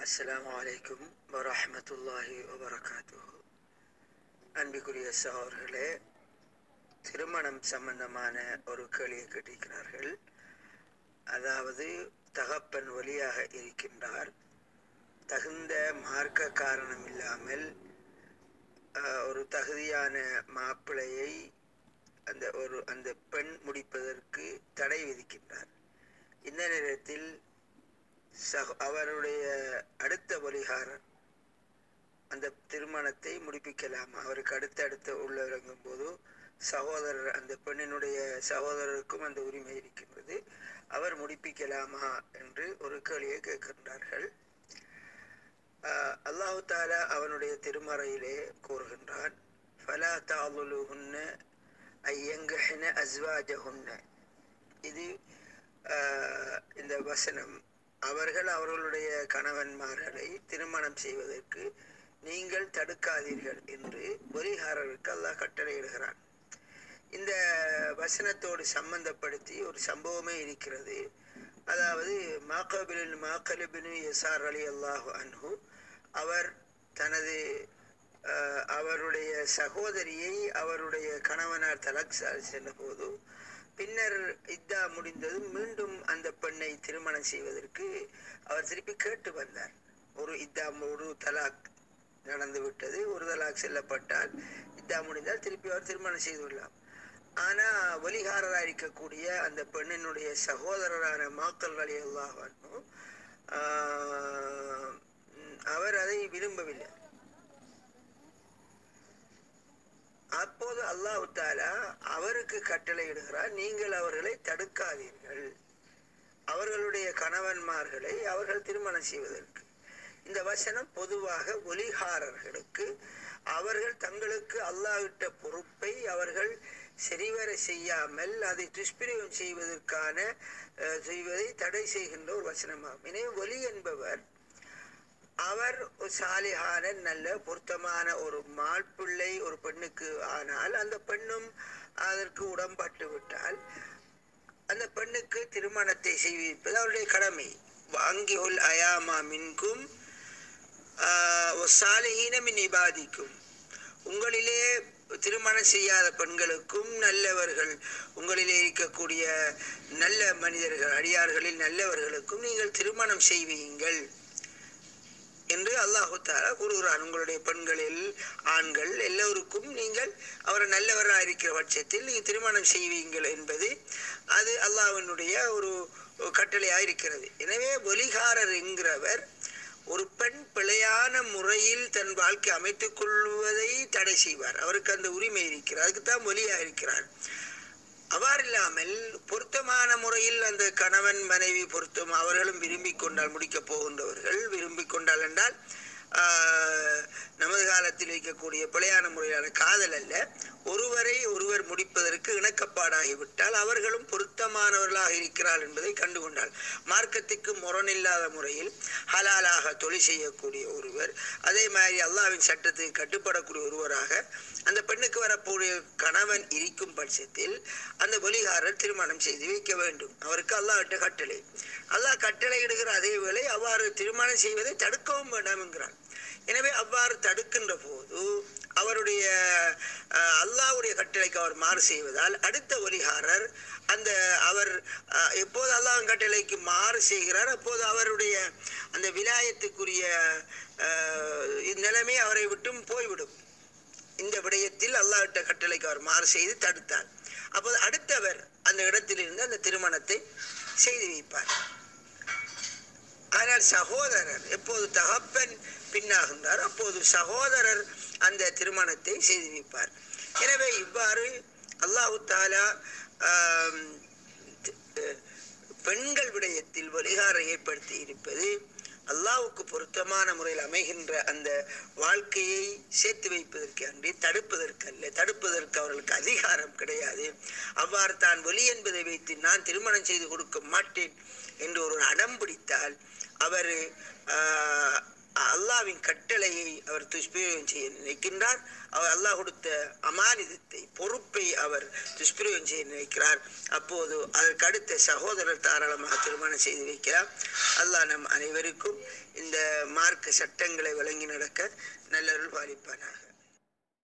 அஸ்ஸலாமு அலைக்கும் வரஹ்மத்துல்லாஹி வபரகாத்துஹு அன்பிற்குரிய சகோதரர்களே திருமணம் சம்பந்தமான ஒரு கேள்வியை கேட்டிருக்கிறார்கள் அதாவது தகப்பன் வழியாக இருக்கின்றார் தகுந்த மார்க்க காரணம் இல்லாமல் ஆஹ், ஒரு தகுதியான மாப்பிள்ளையை அந்த ஒரு அந்த பெண் முடிப்பதற்கு தடை விதிக்கின்றார் இந்த நேரத்தில் சக அவருடைய அடுத்த வழிகாரர் அந்த திருமணத்தை முடிப்பிக்கலாம் அவருக்கு அடுத்த அடுத்த உள்ளடங்கும் போது சகோதரர் அந்த பெண்ணினுடைய சகோதரருக்கும் அந்த உரிமை இருக்கின்றது அவர் முடிப்பிக்கலாமா என்று ஒரு கேள்வியை கேட்கின்றார்கள் ஆஹ் அல்லாஹு தாலா அவனுடைய திருமறையிலே கூறுகின்றான் ஃபலா தாவுலுஹுன்ன ஐயங்கஹன அஸ்வாஜஹுன்ன இது ஆஹ், இந்த வசனம் அவர்கள் அவர்களுடைய கணவன்மார்களை திருமணம் செய்வதற்கு நீங்கள் தடுக்காதீர்கள் என்று ஒலிகாரருக்கு அல்லாஹ் கட்டளையிடுகிறான் இந்த வசனத்தோடு சம்பந்தப்படுத்தி ஒரு சம்பவமே இருக்கிறது அதாவது மாக்கபிலின் மாக்கலிபின் எசார் அலி அல்லாஹு அன்ஹு அவர் தனது ஆஹ், அவருடைய சகோதரியை அவருடைய கணவனார் தலக் சென்ற போது பின்னர் இத்தா முடிந்ததும் மீண்டும் அந்த பெண்ணை திருமணம் செய்வதற்கு அவர் திருப்பி கேட்டு வந்தார் ஒரு இத்தா ஒரு தலாக் நடந்து விட்டது ஒரு தலாக் செல்லப்பட்டால் இத்தா முடிந்தால் திருப்பி அவர் திருமணம் செய்து கொள்ளலாம் ஆனா ஒலிகாரராக இருக்கக்கூடிய அந்த பெண்ணினுடைய சகோதரரான மாக்கல் அலி அல்லாஹ் அவர் அதை விரும்பவில்லை அப்போது அல்லாஹ் தாலா அவருக்கு கட்டளையிடுகிறார் நீங்கள் அவர்களை தடுக்காதீர்கள் அவர்களுடைய கணவன்மார்களை அவர்கள் திருமணம் செய்வதற்கு இந்த வசனம் பொதுவாக ஒலிகாரர்களுக்கு அவர்கள் தங்களுக்கு அல்லாஹ்விட்ட பொறுப்பை அவர்கள் சரிவர செய்யாமல் அதை துஷ்பிரயோகம் செய்வதற்கான அஹ், செய்வதை தடை செய்கின்ற ஒரு வசனமாகும் எனவே ஒலி என்பவர் அவர் ஒரு சாலிகான நல்ல பொருத்தமான ஒரு மாப்பிள்ளை ஒரு பெண்ணுக்கு ஆனால் அந்த பெண்ணும் அதற்கு உடன்பட்டு விட்டால் அந்த பெண்ணுக்கு திருமணத்தை செய்விப்பது அவருடைய கடமை வாங்கியுல் அயாமா மின்கும் சாலிஹீன மின் இபாதிக்கும் உங்களிலே திருமணம் செய்யாத பெண்களுக்கும் நல்லவர்கள் உங்களிலே இருக்கக்கூடிய நல்ல மனிதர்கள் அடியார்களில் நல்லவர்களுக்கும் நீங்கள் திருமணம் செய்வீங்கள் என்று அல்லாஹு தாலா கூறுகிறான் உங்களுடைய பெண்களில் ஆண்கள் எல்லோருக்கும் நீங்கள் அவர் நல்லவராக இருக்கிற பட்சத்தில் நீங்கள் திருமணம் செய்வீங்கள் என்பது அது அல்லாஹ்வினுடைய ஒரு கட்டளையாக இருக்கிறது எனவே ஒலிகாரர் என்கிறவர் ஒரு பெண் பிழையான முறையில் தன் வாழ்க்கை அமைத்துக் கொள்வதை தடை செய்வார் அவருக்கு அந்த உரிமை இருக்கிறார் அதுக்கு தான் ஒலியாக இருக்கிறார் அவ்வாறில்லாமல் பொருத்தமான முறையில் அந்த கணவன் மனைவி பொருத்தம் அவர்களும் விரும்பி கொண்டால் முடிக்கப் போகின்றவர்கள் விரும்பி கொண்டால் என்றால் ஆஹ், நமது காலத்தில் இருக்கக்கூடிய பிழையான முறையிலான காதல் அல்ல ஒருவரை ஒருவர் முடிப்பதற்கு இணக்கப்பாடாகிவிட்டால் அவர்களும் பொருத்தமானவர்களாக இருக்கிறார் என்பதை கண்டுகொண்டால் மார்க்கத்துக்கு முரணில்லாத முறையில் ஹலாலாக தொழில் செய்யக்கூடிய ஒருவர் அதே மாதிரி அல்லாஹ்வின் சட்டத்துக்கு கட்டுப்படக்கூடிய ஒருவராக அந்த பெண்ணுக்கு வரக்கூடிய கணவன் இருக்கும் பட்சத்தில் அந்த ஒலிகாரர் திருமணம் செய்து வைக்க வேண்டும் அவருக்கு அல்லாஹ்விட்ட கட்டளை அல்லாஹ் கட்டளை இடுகிற அதே வேளை அவ்வாறு திருமணம் செய்வதை தடுக்கவும் வேண்டாம் என்கிறான் எனவே அவ்வாறு தடுக்கின்ற போது அவருடைய அஹ், அல்லாஹ்வுடைய கட்டளைக்கு அவர் மாறு செய்வதால் அடுத்த ஒலிகாரர் அந்த அவர் அஹ், எப்போது அல்லாஹ்வின் கட்டளைக்கு மாறு செய்கிறார் அப்போது அவருடைய அந்த விலாயத்துக்குரிய அஹ், நிலைமை அவரை விட்டும் போய்விடும் இந்த விடயத்தில் அல்லாஹ்விட்ட கட்டளைக்கு அவர் மாறு செய்து தடுத்தார் அப்போது அடுத்தவர் அந்த இடத்திலிருந்து அந்த திருமணத்தை செய்து வைப்பார் ஆனால் சகோதரர் எப்போது தகப்பன் பின்னாகின்றார் அப்போது சகோதரர் அந்த திருமணத்தை செய்து வைப்பார் எனவே இவ்வாறு அல்லாஹு தாலா ஆம், தி- அஹ், பெண்கள் விடயத்தில் வழிகாரை ஏற்படுத்தி இருப்பது அல்லாஹ்வுக்கு பொருத்தமான முறையில் அமைகின்ற அந்த வாழ்க்கையை சேர்த்து வைப்பதற்கு அன்றி தடுப்பதற்கு அல்ல தடுப்பதற்கு அவர்களுக்கு அதிகாரம் கிடையாது அவ்வாறு தான் வெளி என்பதை வைத்து நான் திருமணம் செய்து கொடுக்க மாட்டேன் என்று ஒரு அடம் பிடித்தால் அவர் அல்லாவின் கட்டளையை அவர் துஷ்பிரயோகம் செய்ய நினைக்கின்றார் அவர் அல்லாஹ் கொடுத்த அமானிதத்தை பொறுப்பை அவர் துஷ்பிரயோகம் செய்ய நினைக்கிறார் அப்போது அதற்கு அடுத்த சகோதரர் தாராளமாக திருமணம் செய்து வைக்கிறார் அல்லாஹ் நம் அனைவருக்கும் இந்த மார்க்க சட்டங்களை வழங்கி நடக்க நல்லருள் பாலிப்பானாக